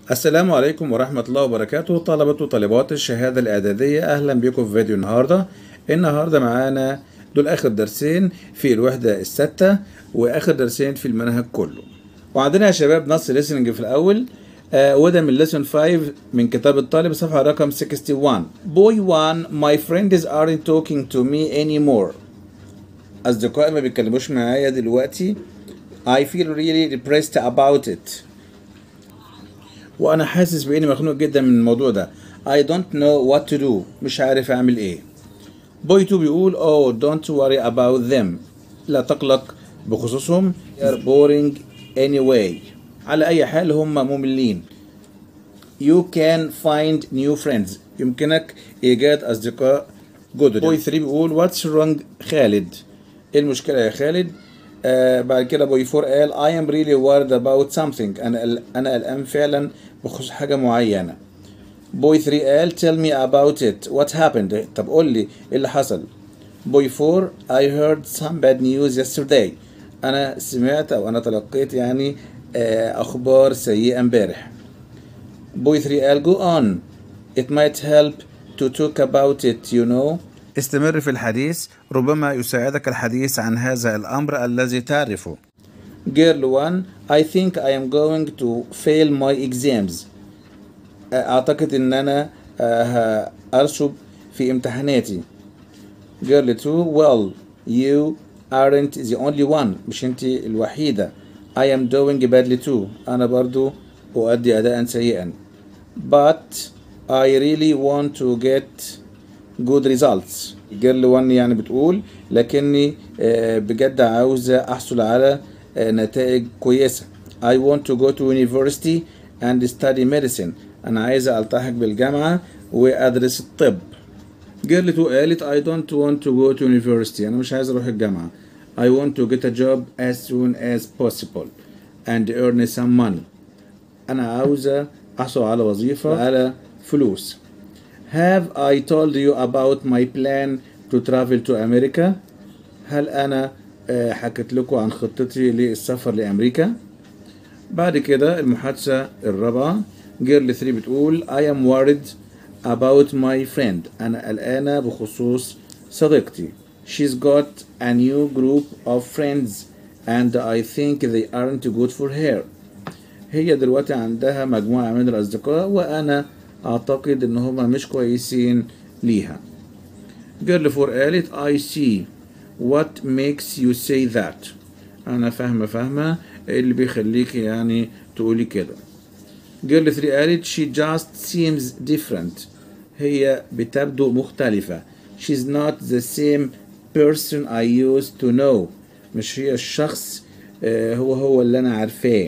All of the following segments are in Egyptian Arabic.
السلام عليكم ورحمة الله وبركاته طلبة وطالبات الشهادة الإعدادية أهلا بكم في فيديو النهاردة النهاردة معانا دول آخر درسين في الوحدة الستة وآخر درسين في المنهج كله وعندنا يا شباب نص listening في الأول آه وده من lesson 5 من كتاب الطالب صفحة رقم 61 Boy 1 My friends aren't talking to me anymore أصدقائي ما بيتكلموش معايا دلوقتي I feel really depressed about it وانا حاسس باني مخنوق جدا من الموضوع ده I don't know what to do مش عارف اعمل ايه بوي 2 بيقول oh don't worry about them لا تقلق بخصوصهم they're boring anyway على اي حال هم مملين you can find new friends يمكنك ايجاد اصدقاء جدد بوي 3 بيقول what's wrong خالد ايه المشكله يا خالد آه بعد كده بوي 4 قال I am really worried about something أنا قل- أنا قلقان فعلا بخصوص حاجة معينة. بوي 3 قال tell me about it what happened طب قول لي ايه اللي حصل. بوي 4 I heard some bad news yesterday أنا سمعت أو أنا تلقيت يعني آه أخبار سيئة امبارح. بوي 3 قال go on it might help to talk about it you know استمر في الحديث ربما يساعدك الحديث عن هذا الأمر الذي تعرفه Girl 1 I think I am going to fail my exams أعتقد إن أنا آه، أرسب في امتحاناتي Girl 2 Well you aren't the only one مش أنت الوحيدة I am doing badly too أنا برضو أؤدي أداء سيئا But I really want to get good results جيرل 1 يعني بتقول لكني آه، بجد عاوزة أحصل على آه، نتائج كويسة I want to go to university and study medicine أنا عايزة ألتحق بالجامعة وأدرس الطب جيرل 2 قالت I don't want to go to university أنا مش عايز أروح الجامعة I want to get a job as soon as possible and earn some money أنا عاوزة أحصل على وظيفة على فلوس Have I told you about my plan to travel to America? هل أنا آه، حكيت لكم عن خطتي للسفر لأمريكا؟ بعد كده المحادثة الرابعة جيرل 3 بتقول I am worried about my friend أنا قلقانة بخصوص صديقتي She's got a new group of friends and I think they aren't good for her هي دلوقتي عندها مجموعة من الأصدقاء وأنا أعتقد إن هما مش كويسين ليها جيرل فور قالت I see what makes you say that أنا فاهمة فاهمة إيه اللي بيخليك يعني تقولي كده جيرل 3 قالت she just seems different هي بتبدو مختلفة she's not the same person I used to know مش هي الشخص آه، هو هو اللي أنا عارفاه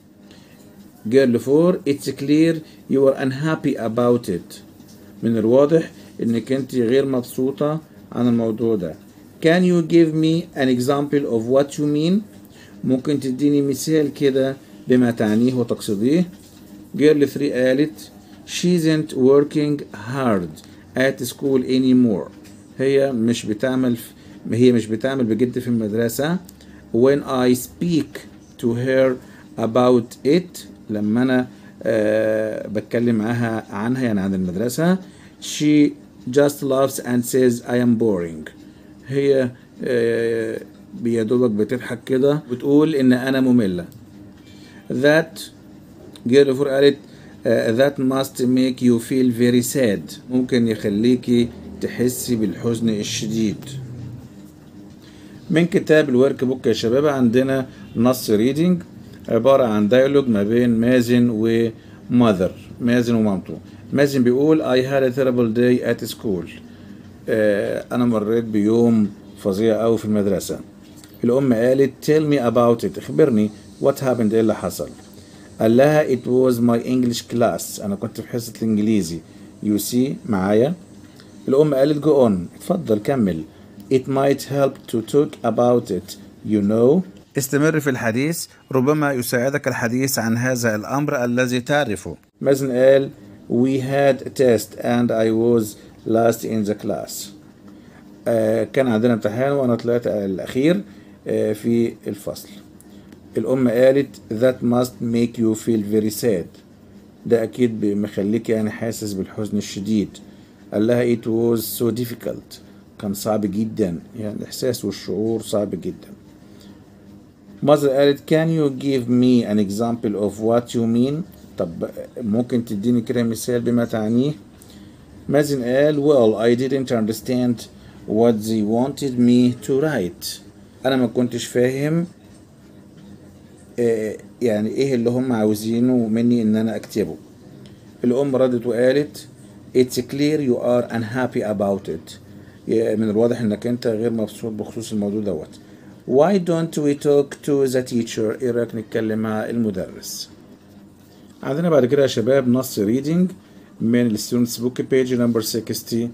جيرل 4 it's clear you are unhappy about it من الواضح انك انت غير مبسوطة عن الموضوع ده can you give me an example of what you mean ممكن تديني مثال كده بما تعنيه وتقصديه جيرل 3 قالت she isn't working hard at school anymore هي مش بتعمل هي مش بتعمل بجد في المدرسة when I speak to her about it لما أنا آه بتكلم معاها عنها يعني عن المدرسة she just laughs and says I am boring هي آه يا دوبك بتضحك كده بتقول إن أنا مملة that جيرل فور قالت آه، that must make you feel very sad ممكن يخليكي تحسي بالحزن الشديد من كتاب الورك بوك يا شباب عندنا نص ريدنج عبارة عن ديالوج ما بين مازن وماذر مازن ومامته مازن بيقول I had a terrible day at school آه أنا مريت بيوم فظيع أوي في المدرسة الأم قالت tell me about it اخبرني what happened إيه اللي حصل قال لها it was my English class أنا كنت في حصة الإنجليزي you see معايا الأم قالت go on اتفضل كمل it might help to talk about it you know استمر في الحديث ربما يساعدك الحديث عن هذا الأمر الذي تعرفه مازن قال we had a test and I was last in the class آه كان عندنا امتحان وأنا طلعت الأخير آه في الفصل الأم قالت that must make you feel very sad ده أكيد مخليك يعني حاسس بالحزن الشديد قال لها it was so difficult كان صعب جدا يعني الإحساس والشعور صعب جدا mother قالت can you give me an example of what you mean طب ممكن تديني كده مثال بما تعنيه مازن قال well I didn't understand what they wanted me to write أنا ما كنتش فاهم آه، يعني إيه اللي هم عاوزينه مني إن أنا أكتبه الأم ردت وقالت It's clear you are unhappy about it يا- من الواضح إنك أنت غير مبسوط بخصوص الموضوع دوت Why don't we talk to the teacher إيه رأيك نتكلم مع المدرس عندنا بعد كده يا شباب نص reading من الستودنتس بوك بيج نمبر 62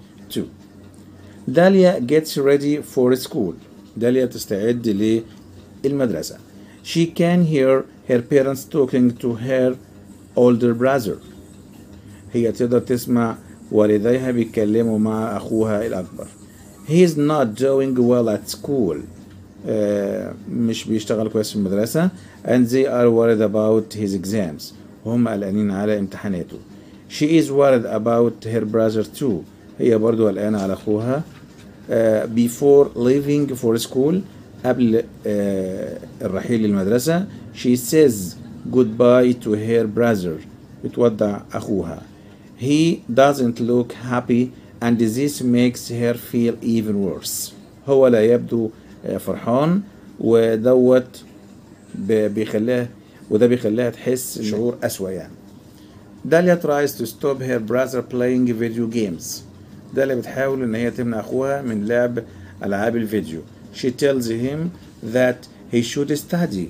داليا gets ready for school داليا تستعد للمدرسة she can hear her parents talking to her older brother هي تقدر تسمع والديها بيتكلموا مع أخوها الأكبر he is not doing well at school آه، مش بيشتغل كويس في المدرسة and they are worried about his exams وهم قلقانين على امتحاناته she is worried about her brother too هي برضو قلقانة على أخوها آه، before leaving for school قبل آه، الرحيل للمدرسة she says goodbye to her brother بتودع أخوها he doesn't look happy and this makes her feel even worse هو لا يبدو آه، فرحان ودوت ب- بيخليها وده بيخليها تحس شعور أسوأ يعني داليا tries to stop her brother playing video games داليا بتحاول ان هي تمنع اخوها من لعب العاب الفيديو she tells him that he should study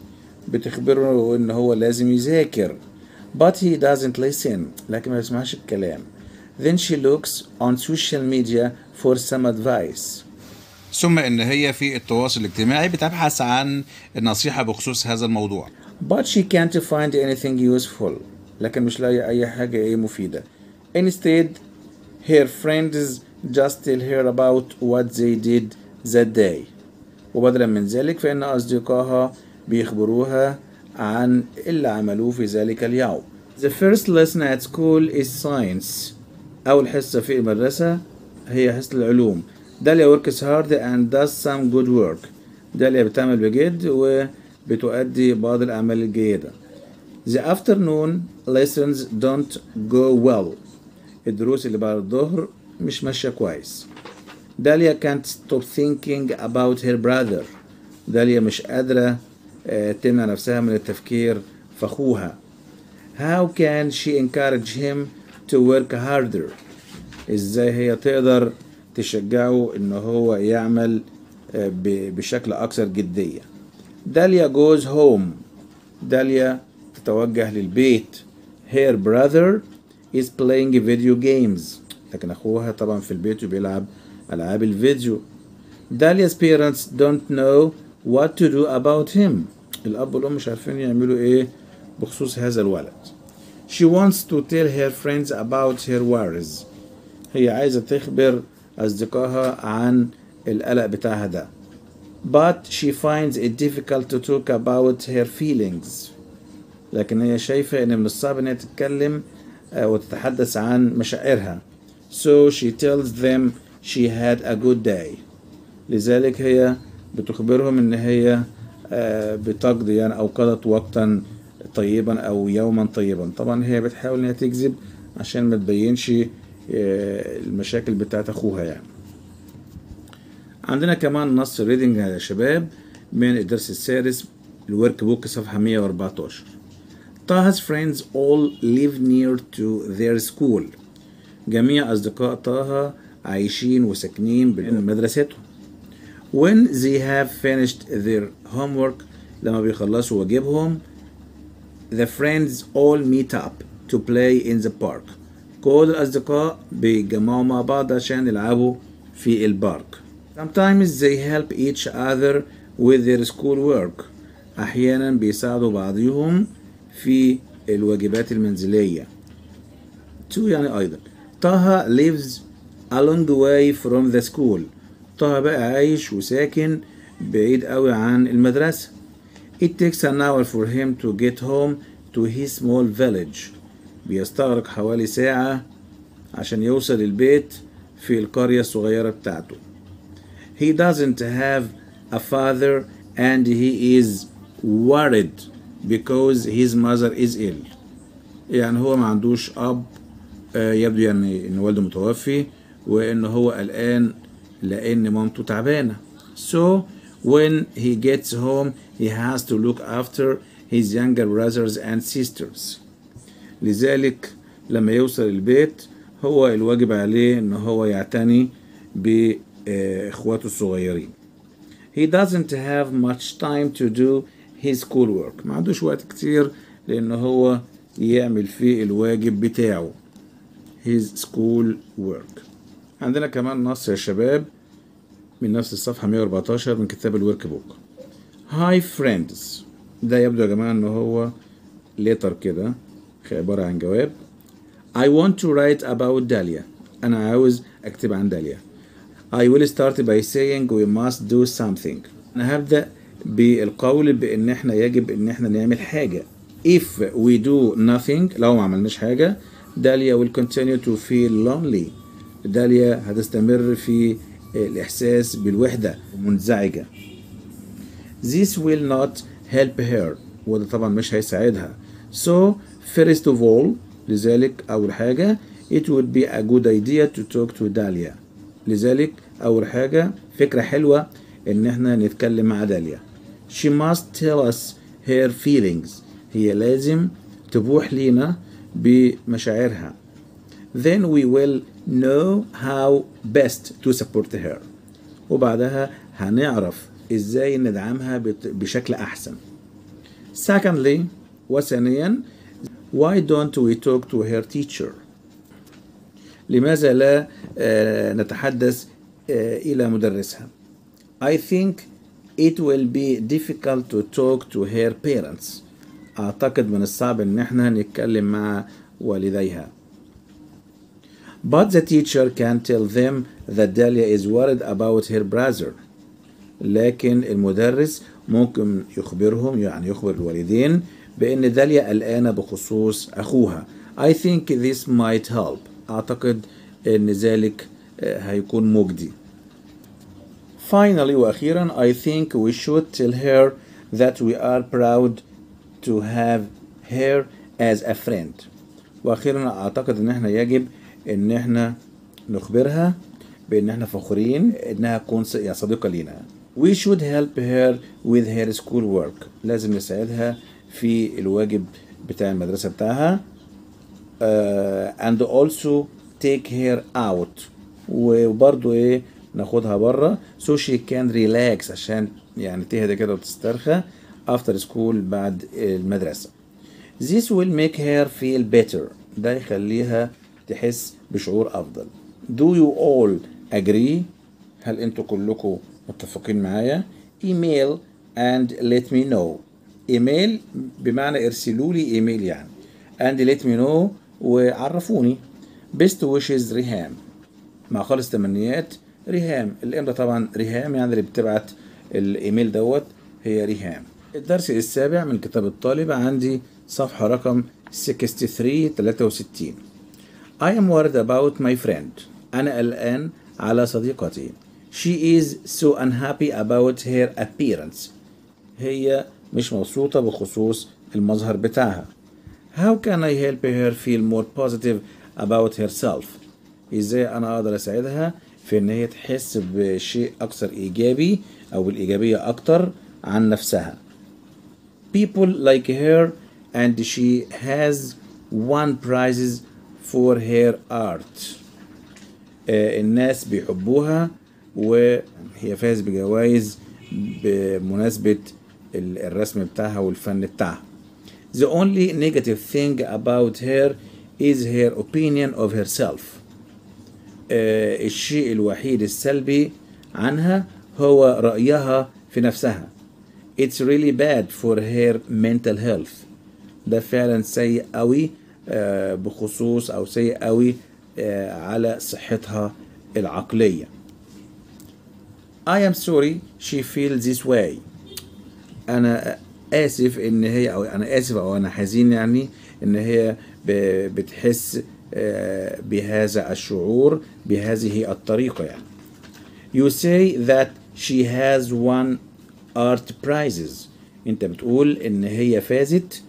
بتخبره ان هو لازم يذاكر but he doesn't listen لكن ما يسمعش الكلام then she looks on social media for some advice ثم ان هي في التواصل الاجتماعي بتبحث عن النصيحة بخصوص هذا الموضوع but she can't find anything useful لكن مش لاقي اي حاجة ايه مفيدة instead her friends just tell her about what they did that day وبدلا من ذلك فإن أصدقائها بيخبروها عن اللي عملوه في ذلك اليوم The first lesson at school is science أول حصة في المدرسة هي حصة العلوم داليا works hard and does some good work داليا بتعمل بجد وبتؤدي بعض الأعمال الجيدة The afternoon lessons don't go well الدروس اللي بعد الظهر مش ماشية كويس داليا can't stop thinking about her brother داليا مش قادرة آه، تمنع نفسها من التفكير في أخوها How can she encourage him to work harder ازاي هي تقدر تشجعه ان هو يعمل آه، ب- بشكل اكثر جدية داليا goes home داليا تتوجه للبيت her brother is playing video games لكن اخوها طبعا في البيت وبيلعب العاب الفيديو داليا's parents don't know what to do about him الاب والام مش عارفين يعملوا ايه بخصوص هذا الولد she wants to tell her friends about her worries هي عايزة تخبر أصدقائها عن القلق بتاعها ده but she finds it difficult to talk about her feelings لكن هي شايفة إن من الصعب إن هي تتكلم آه، وتتحدث عن مشاعرها so she tells them she had a good day لذلك هي بتخبرهم إن هي آه، بتقضي يعني أو قضت وقتا طيبا أو يوما طيبا طبعا هي بتحاول إن هي تكذب عشان ما تبينش آه، المشاكل بتاعت أخوها يعني عندنا كمان نص ريدنج يا شباب من الدرس السادس الورك بوك صفحة 114 طه's friends all live near to their school جميع أصدقاء طه عايشين وساكنين بمدرستهم when they have finished their homework لما بيخلصوا واجبهم the friends all meet up to play in the park كل الأصدقاء بيتجمعوا مع بعض عشان يلعبوا في البارك sometimes they help each other with their school work أحيانا بيساعدوا بعضهم في الواجبات المنزلية to يعني أيضا طه lives a long way from the school طه بقى عايش وساكن بعيد قوي عن المدرسة It takes an hour for him to get home to his small village بيستغرق حوالي ساعة عشان يوصل البيت في القرية الصغيرة بتاعته he doesn't have a father and he is worried because his mother is ill يعني هو ما عندوش أب آه، يبدو يعني إن والده متوفي وإن هو قلقان لأن مامته تعبانة so when he gets home he has to look after his younger brothers and sisters لذلك لما يوصل البيت هو الواجب عليه ان هو يعتني باخواته الصغيرين he doesn't have much time to do his schoolwork ما عندوش وقت كتير لان هو يعمل فيه الواجب بتاعه his school work عندنا كمان نص يا شباب من نفس الصفحة 114 من كتاب الورك بوك هاي فريندز ده يبدو يا جماعة ان هو ليتر كده عبارة عن جواب I want to write about داليا أنا عاوز أكتب عن داليا I will start by saying we must do something أنا هبدأ بالقول بإن إحنا يجب إن إحنا نعمل حاجة if we do nothing لو ما عملناش حاجة داليا will continue to feel lonely داليا هتستمر في الإحساس بالوحدة منزعجة This will not help her وده طبعا مش هيساعدها So first of all لذلك أول حاجة it would be a good idea to talk to داليا لذلك أول حاجة فكرة حلوة إن إحنا نتكلم مع داليا She must tell us her feelings هي لازم تبوح لينا بمشاعرها Then we will know how best to support her وبعدها هنعرف ازاي ندعمها بت- بشكل احسن Secondly وثانيا why don't we talk to her teacher لماذا لا آه، نتحدث آه، إلى مدرسها I think it will be difficult to talk to her parents أعتقد من الصعب إن احنا نتكلم مع والديها But the teacher can tell them that Dahlia is worried about her brother لكن المدرس ممكن يخبرهم يعني يخبر الوالدين بأن داليا قلقانة بخصوص أخوها I think this might help أعتقد أن ذلك آه، هيكون مجدي Finally وأخيرا I think we should tell her that we are proud to have her as a friend وأخيرا أعتقد أن احنا يجب أن احنا نخبرها بأن احنا فخورين أنها تكون ص- يعني صديقة لينا We should help her with her school work لازم نساعدها في الواجب بتاع المدرسة بتاعها uh, and also take her out وبرضو ايه ناخدها بره so she can relax عشان يعني تهدى كده وتسترخى after school بعد المدرسة this will make her feel better ده يخليها تحس بشعور أفضل do you all agree هل انتوا كلكم متفقين معايا email and let me know ايميل بمعنى ارسلوا لي ايميل يعني and let me know وعرفوني best wishes ريهام مع خالص تمنيات ريهام الامضة طبعا ريهام يعني اللي بتبعت الايميل دوت هي ريهام الدرس السابع من كتاب الطالب عندي صفحة رقم 63 63 I am worried about my friend أنا قلقان على صديقتي She is so unhappy about her appearance هي مش مبسوطة بخصوص المظهر بتاعها How can I help her feel more positive about herself ازاي انا اقدر اساعدها في ان هي تحس بشيء اكثر ايجابي او بالايجابية اكتر عن نفسها People like her and she has won prizes for her art آه، الناس بيحبوها وهي فاز بجوائز بمناسبة ال- الرسم بتاعها والفن بتاعها The only negative thing about her is her opinion of herself آه، الشيء الوحيد السلبي عنها هو رأيها في نفسها It's really bad for her mental health ده فعلا سيء قوي آه، بخصوص أو سيء قوي آه، على صحتها العقلية I am sorry she feels this way أنا آسف إن هي أو أنا آسف أو أنا حزين يعني إن هي ب- بتحس آه، بهذا الشعور بهذه الطريقة يعني You say that she has won art prizes انت بتقول ان هي فازت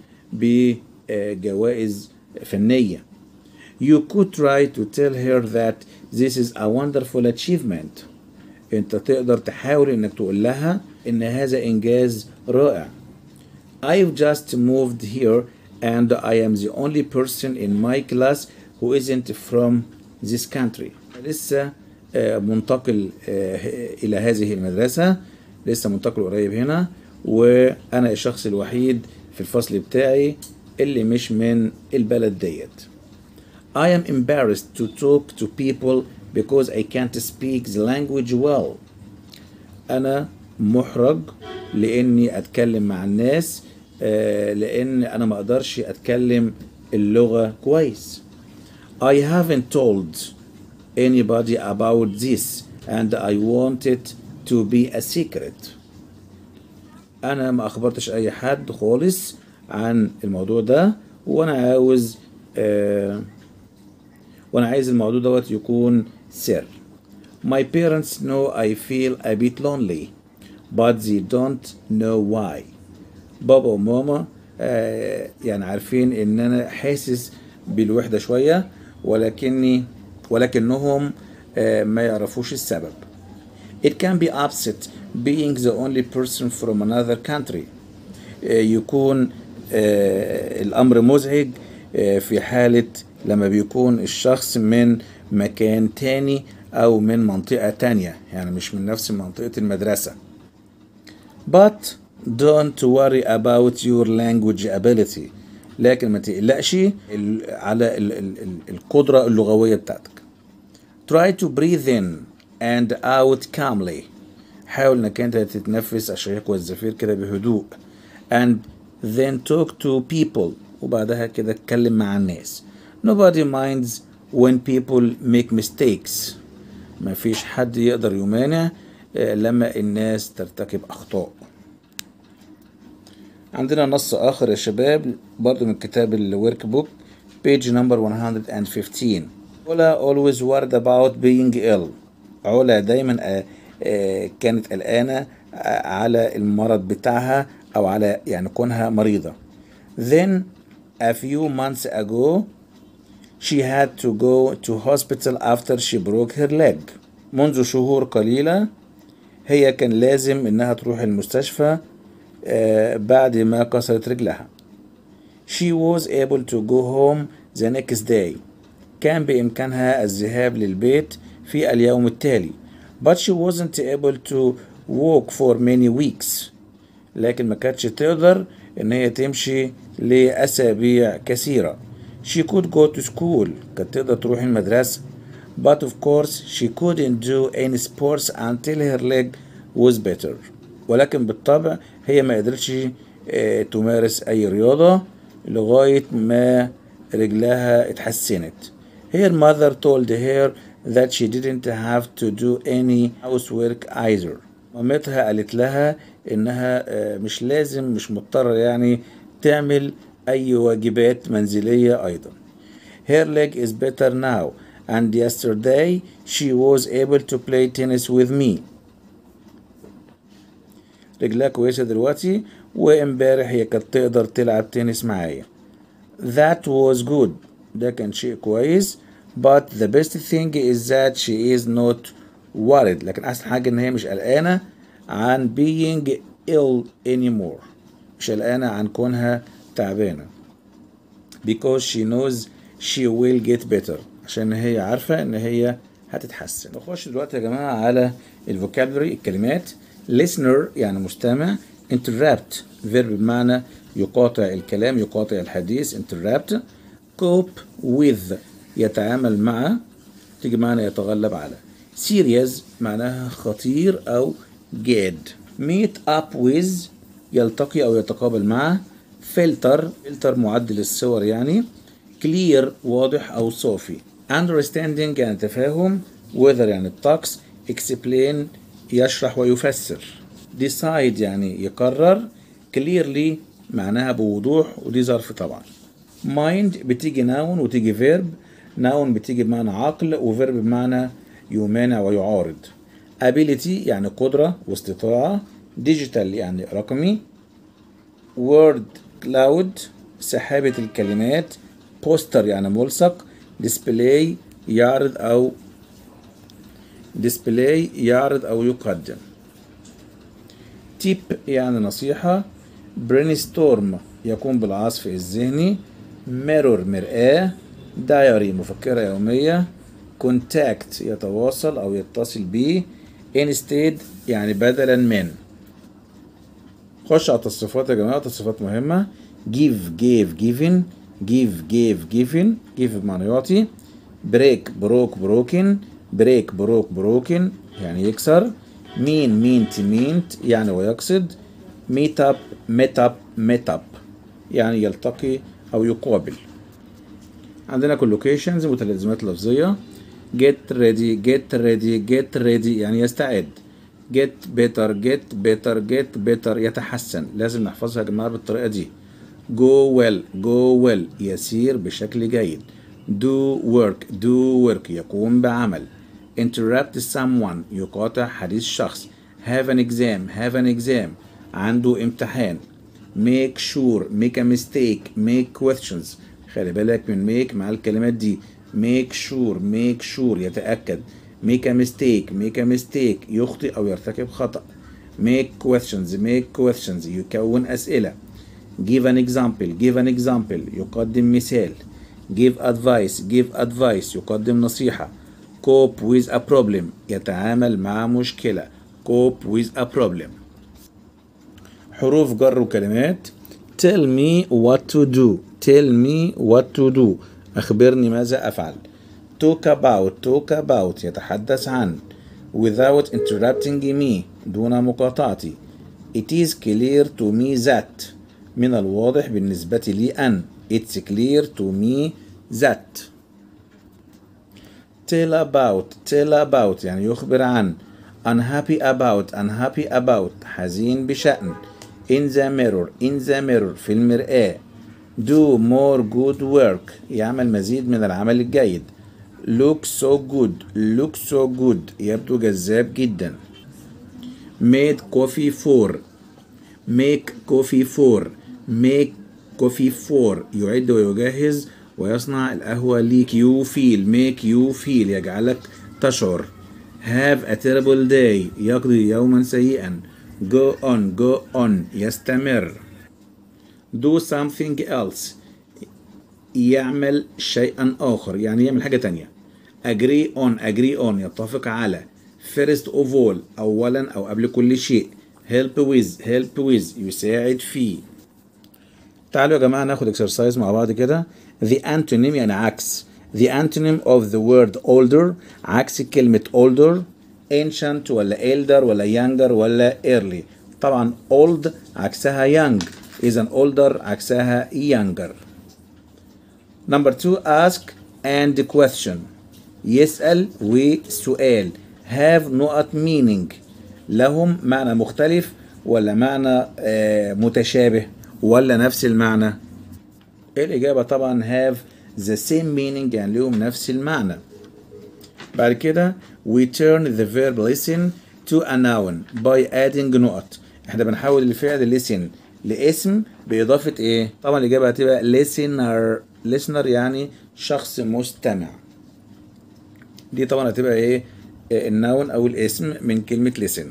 بجوائز فنية You could try to tell her that this is a wonderful achievement انت تقدر تحاول انك تقول لها ان هذا انجاز رائع I've just moved here and I am the only person in my class who isn't from this country. لسه آه، منتقل آه، إلى هذه المدرسة لسه منتقل قريب هنا وأنا الشخص الوحيد في الفصل بتاعي اللي مش من البلد ديت. I am embarrassed to talk to people because I can't speak the language well. انا محرج لاني اتكلم مع الناس آه، لان انا ما اقدرش اتكلم اللغة كويس I haven't told anybody about this and I want it to be a secret انا ما اخبرتش اي حد خالص عن الموضوع ده وانا عاوز آه وانا عايز الموضوع دوت يكون سر My parents know I feel a bit lonely but they don't know why بابا وماما آه يعني عارفين ان انا حاسس بالوحدة شوية ولكني ولكنهم آه ما يعرفوش السبب It can be upset being the only person from another country آه يكون آه الامر مزعج آه في حالة لما بيكون الشخص من مكان تاني او من منطقة تانية يعني مش من نفس منطقة المدرسة But don't worry about your language ability لكن ما تقلقش ال- على ال- ال- ال- القدرة اللغوية بتاعتك Try to breathe in and out calmly حاول انك انت تتنفس الشهيق والزفير كده بهدوء and then talk to people وبعدها كده اتكلم مع الناس nobody minds when people make mistakes ما فيش حد يقدر يمانع آه، لما الناس ترتكب أخطاء عندنا نص آخر يا شباب برضو من كتاب الورك بوك page number 115 علا always worried about being ill علا دايما آه، آه، كانت قلقانة آه، على المرض بتاعها أو على يعني كونها مريضة then a few months ago She had to go to hospital after she broke her leg. منذ شهور قليلة هي كان لازم إنها تروح المستشفى آه، بعد ما كسرت رجلها. She was able to go home the next day. كان بإمكانها الذهاب للبيت في اليوم التالي. But she wasn't able to walk for many weeks. لكن ما كانتش تقدر إن هي تمشي لأسابيع كثيرة. She could go to school كانت تقدر تروح المدرسة but of course she couldn't do any sports until her leg was better ولكن بالطبع هي ما قدرتش آه، تمارس أي رياضة لغاية ما رجلها اتحسنت Her mother told her that she didn't have to do any housework either مامتها قالت لها إنها آه، مش لازم مش مضطرة يعني تعمل أي واجبات منزلية أيضا Her leg is better now and yesterday she was able to play tennis with me رجلها كويسة دلوقتي وامبارح هي كانت تقدر تلعب تنس معايا That was good ده كان شيء كويس but the best thing is that she is not worried لكن أحسن حاجة إن هي مش قلقانة عن being ill anymore مش قلقانة عن كونها تعبانة because she knows she will get better عشان هي عارفة إن هي هتتحسن نخش دلوقتي يا جماعة على الفوكابلري الكلمات listener يعني مستمع interrupt verb بمعنى يقاطع الكلام يقاطع الحديث interrupt cope with يتعامل مع تيجي معنى يتغلب على serious معناها خطير أو جاد meet up with يلتقي أو يتقابل مع filter filter معدل الصور يعني clear واضح أو صافي understanding يعني تفاهم whether يعني الطقس explain يشرح ويفسر decide يعني يقرر clearly معناها بوضوح ودي ظرف طبعا mind بتيجي noun وتيجي verb noun بتيجي بمعنى عقل وverb بمعنى يمانع ويعارض ability يعني قدرة واستطاعة digital يعني رقمي word cloud سحابة الكلمات poster يعني ملصق display يعرض أو display يعرض أو يقدم tip يعني نصيحة brainstorm يكون بالعصف الذهني mirror مرآة diary مفكرة يومية contact يتواصل أو يتصل به instead يعني بدلا من خش على التصريفات يا جماعة تصريفات مهمة give gave given give gave given give بمعنى يعطي break broke broken break broke broken يعني يكسر mean meant meant يعني ويقصد meet up met up met up يعني يلتقي أو يقابل عندنا collocations متلازمات لفظية get ready get ready get ready يعني يستعد get better get better get better يتحسن لازم نحفظها يا جماعة بالطريقة دي go well go well يسير بشكل جيد do work do work يقوم بعمل interrupt someone يقاطع حديث شخص have an exam have an exam عنده امتحان make sure make a mistake make questions خلي بالك من make مع الكلمات دي make sure make sure يتأكد make a mistake make a mistake يخطئ أو يرتكب خطأ make questions make questions يكون أسئلة give an example give an example يقدم مثال give advice give advice يقدم نصيحة cope with a problem يتعامل مع مشكلة cope with a problem حروف جر وكلمات tell me what to do tell me what to do أخبرني ماذا أفعل talk about talk about يتحدث عن without interrupting me دون مقاطعتي it is clear to me that من الواضح بالنسبة لي أن it's clear to me that tell about tell about يعني يخبر عن unhappy about unhappy about حزين بشأن in the mirror in the mirror في المرآة do more good work يعمل مزيد من العمل الجيد look so good look so good يبدو جذاب جدا made coffee for make coffee for make coffee for يعد ويجهز ويصنع القهوة ليك you feel make you feel يجعلك تشعر have a terrible day يقضي يوما سيئا go on go on يستمر do something else يعمل شيئا آخر يعني يعمل حاجة تانية agree on agree on يتفق على first of all أولا أو قبل كل شيء help with help with يساعد فيه تعالوا يا جماعة ناخد exercise مع بعض كده the antonym يعني عكس the antonym of the word older عكس كلمة older ancient ولا elder ولا younger ولا early طبعا old عكسها young إذا older عكسها younger number two ask and question يسأل وسؤال have نقط meaning لهم معنى مختلف ولا معنى آه متشابه ولا نفس المعنى الإجابة طبعا have the same meaning يعني لهم نفس المعنى بعد كده we turn the verb listen to a noun by adding نقط احنا بنحول الفعل listen لاسم بإضافة ايه طبعا الإجابة هتبقى listener listener يعني شخص مستمع دي طبعا هتبقى ايه النون او الاسم من كلمة listen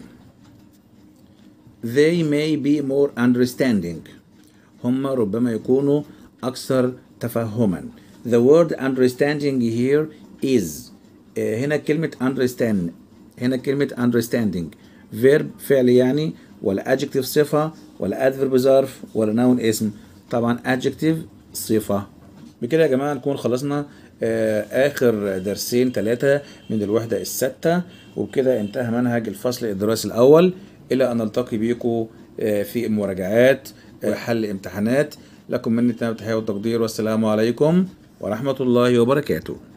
they may be more understanding هم ربما يكونوا أكثر تفهما the word understanding here is هنا كلمة understand هنا كلمة understanding verb فعل يعني ولا adjective صفة ولا adverb ظرف ولا noun اسم طبعا adjective صفة بكده يا جماعة نكون خلصنا آخر درسين ثلاثة من الوحدة الستة وبكده انتهى منهج الفصل الدراسي الأول إلى أن نلتقي بكم في المراجعات وحل امتحانات لكم مني التحية والتقدير والسلام عليكم ورحمة الله وبركاته